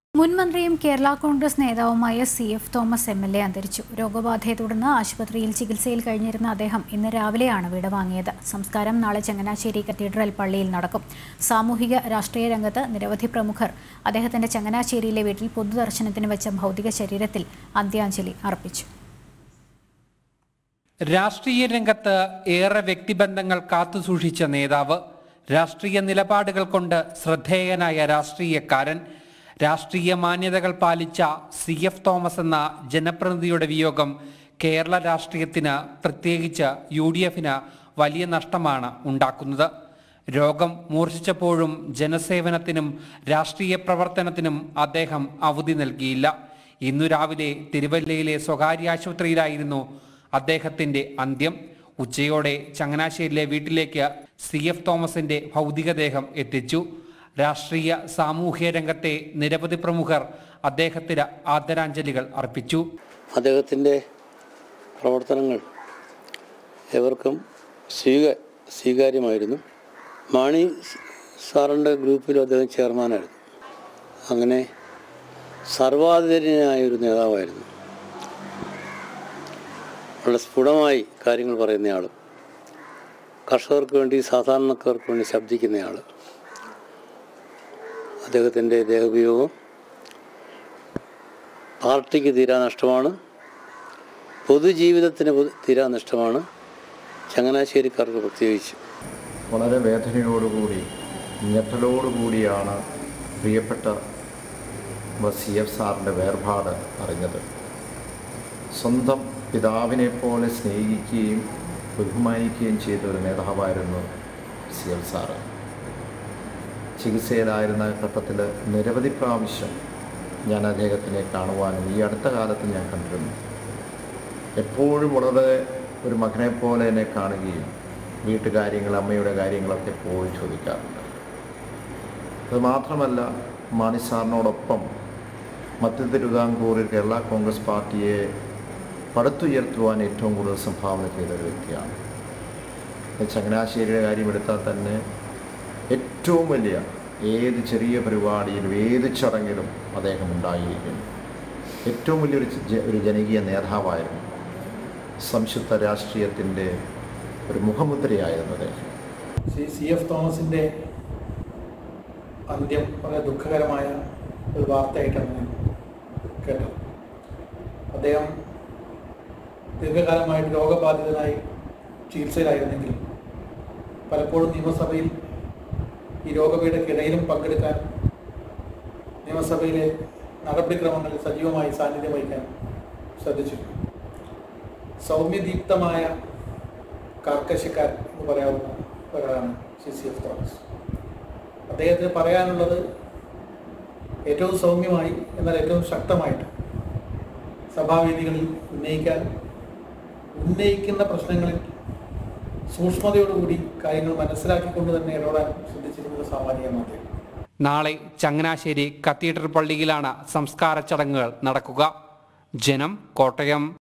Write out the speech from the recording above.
മുൻമന്ത്രിയും കേരള കോൺഗ്രസ് നേതാവുമായ C F Thomas M L A അന്തരിച്ചു രോഗബാധയെ തുടർന്ന് ആശുപത്രിയിൽ ചികിത്സയിൽ കഴിഞ്ഞിരുന്ന അദ്ദേഹം ഇന്ന് രാവിലെയാണ് വിടവാങ്ങിയത് സംസ്കാരം നാളെ ചങ്ങനാശ്ശേരി കത്തീഡ്രൽ പള്ളിയിൽ നടക്കും സാമൂഹിക രാഷ്ട്രീയ രംഗത്ത് നിരവധി പ്രമുഖർ അദ്ദേഹത്തിന്റെ ചങ്ങനാശ്ശേരിയിലെ വീട്ടിൽ പൊതുദർശനത്തിന് വെച്ച ഭൗതിക ശരീരത്തിൽ അന്ത്യാഞ്ജലി അർപ്പിച്ചു രാഷ്ട്രീയ രംഗത്ത് ഏറെ വ്യക്തിബന്ധങ്ങൾ കാത്തുസൂക്ഷിച്ച നേതാവ് രാഷ്ട്രീയ നിലപാടുകൾ കൊണ്ട് ശ്രദ്ധേയനായ രാഷ്ട്രീയക്കാരൻ രാഷ്ട്രീയ മാന്യതകൾ പാലിച്ച സി എഫ് തോമസ് എന്ന ജനപ്രതിനിധിയുടെ വിയോഗം കേരള രാഷ്ട്രീയത്തിന് പ്രത്യേകിച്ച് യു ഡി എഫിന് വലിയ നഷ്ടമാണ് ഉണ്ടാക്കുന്നത് രോഗം മൂർച്ഛിച്ചപ്പോഴും ജനസേവനത്തിനും രാഷ്ട്രീയ പ്രവർത്തനത്തിനും അദ്ദേഹം അവധി നൽകിയില്ല ഇന്നു രാവിലെ തിരുവല്ലയിലെ സ്വകാര്യ ആശുപത്രിയിലായിരുന്നു അദ്ദേഹത്തിന്റെ അന്ത്യം ഉച്ചയോടെ ചങ്ങനാശ്ശേരിയിലെ വീട്ടിലേക്ക് സി എഫ് തോമസിന്റെ ഭൗതികദേഹം എത്തിച്ചു രാഷ്ട്രീയ സാമൂഹ്യ രംഗത്തെ നിരവധി പ്രമുഖർ അദ്ദേഹത്തിന് ആദരാഞ്ജലികൾ അർപ്പിച്ചു അദ്ദേഹത്തിൻ്റെ പ്രവർത്തനങ്ങൾ എവർക്കും സ്വീക സ്വീകാര്യമായിരുന്നു മാണി സാറിൻ്റെ ഗ്രൂപ്പിലും അദ്ദേഹം ചെയർമാനായിരുന്നു അങ്ങനെ സർവാധിപനായ ഒരു നേതാവായിരുന്നു വളരെ സ്ഫുടമായി കാര്യങ്ങൾ പറയുന്നയാൾ കർഷകർക്ക് വേണ്ടി സാധാരണക്കാർക്ക് വേണ്ടി ശബ്ദിക്കുന്നയാൾ അദ്ദേഹത്തിൻ്റെ ദേഹവിയോഗം പാർട്ടിക്ക് തീരാ നഷ്ടമാണ് പൊതുജീവിതത്തിന് പൊതു- തീരാ നഷ്ടമാണ് ചങ്ങനാശ്ശേരിക്കാർക്ക് പ്രത്യേകിച്ച് വളരെ വേദനയോടുകൂടി ഞെട്ടലോടുകൂടിയാണ് പ്രിയപ്പെട്ട സി എഫ് സാറിൻ്റെ വേർപാട് അറിഞ്ഞത് സ്വന്തം പിതാവിനെ പോലെ സ്നേഹിക്കുകയും ബഹുമാനിക്കുകയും ചെയ്ത ഒരു നേതാവായിരുന്നു സി എഫ് സാറ് ചികിത്സയിലായിരുന്ന ഘട്ടത്തിൽ നിരവധി പ്രാവശ്യം ഞാൻ അദ്ദേഹത്തിനെ കാണുവാനും ഈ അടുത്ത കാലത്ത് ഞാൻ കണ്ടിരുന്നു എപ്പോഴും വളരെ ഒരു മകനെ പോലെ എന്നെ കാണുകയും വീട്ടുകാര്യങ്ങൾ അമ്മയുടെ കാര്യങ്ങളൊക്കെ പോയി ചോദിക്കാറുണ്ട് അത് മാത്രമല്ല മാണി സാറിനോടൊപ്പം മധ്യ തിരുവിതാംകൂറിൽ കേരള കോൺഗ്രസ് പാർട്ടിയെ പടുത്തുയർത്തുവാൻ ഏറ്റവും കൂടുതൽ സംഭാവന ചെയ്ത ഒരു വ്യക്തിയാണ് ചങ്ങനാശ്ശേരിയുടെ കാര്യം എടുത്താൽ തന്നെ ഏറ്റവും വലിയ ഏത് ചെറിയ പരിപാടിയിലും ഏത് ചടങ്ങിലും അദ്ദേഹം ഉണ്ടായിരിക്കുന്നു ഏറ്റവും വലിയൊരു ജ- ഒരു ജനകീയ നേതാവായിരുന്നു സംശുദ്ധ രാഷ്ട്രീയത്തിൻ്റെ ഒരു മുഖമുദ്രയായിരുന്നു അദ്ദേഹം ശ്രീ സി എഫ് തോമസിൻ്റെ അന്ത്യം വളരെ ദുഃഖകരമായ ഒരു വാർത്തയായിട്ടാണ് ഞാൻ കേട്ടത് അദ്ദേഹം ദീർഘകാലമായിട്ട് രോഗബാധിതനായി ചികിത്സയിലായിരുന്നെങ്കിൽ പലപ്പോഴും നിയമസഭയിൽ ഈ രോഗപീഠക്കിടയിലും പങ്കെടുക്കാൻ നിയമസഭയിലെ നടപടിക്രമങ്ങളിൽ സജീവമായി സാന്നിധ്യം വഹിക്കാൻ ശ്രദ്ധിച്ചിട്ടുണ്ട് സൗമ്യദീപ്തമായ കാർക്കശക്കാരൻ എന്ന് പറയാവുന്ന ഒരാളാണ് സി സി എഫ് തോമസ് അദ്ദേഹത്തിന് പറയാനുള്ളത് ഏറ്റവും സൗമ്യമായി എന്നാൽ ഏറ്റവും ശക്തമായിട്ട് സഭാവേദികളിൽ ഉന്നയിക്കാൻ ഉന്നയിക്കുന്ന പ്രശ്നങ്ങളിൽ സൂക്ഷ്മതയോടുകൂടി കാര്യങ്ങൾ മനസ്സിലാക്കിക്കൊണ്ട് തന്നെ ഇടപെടാൻ ശ്രദ്ധിച്ചിരുന്നത് സാമാന്യമാണ് അദ്ദേഹം നാളെ ചങ്ങനാശ്ശേരി കത്തീഡ്രൽ പള്ളിയിലാണ് സംസ്കാര ചടങ്ങുകൾ നടക്കുക ജനം കോട്ടയം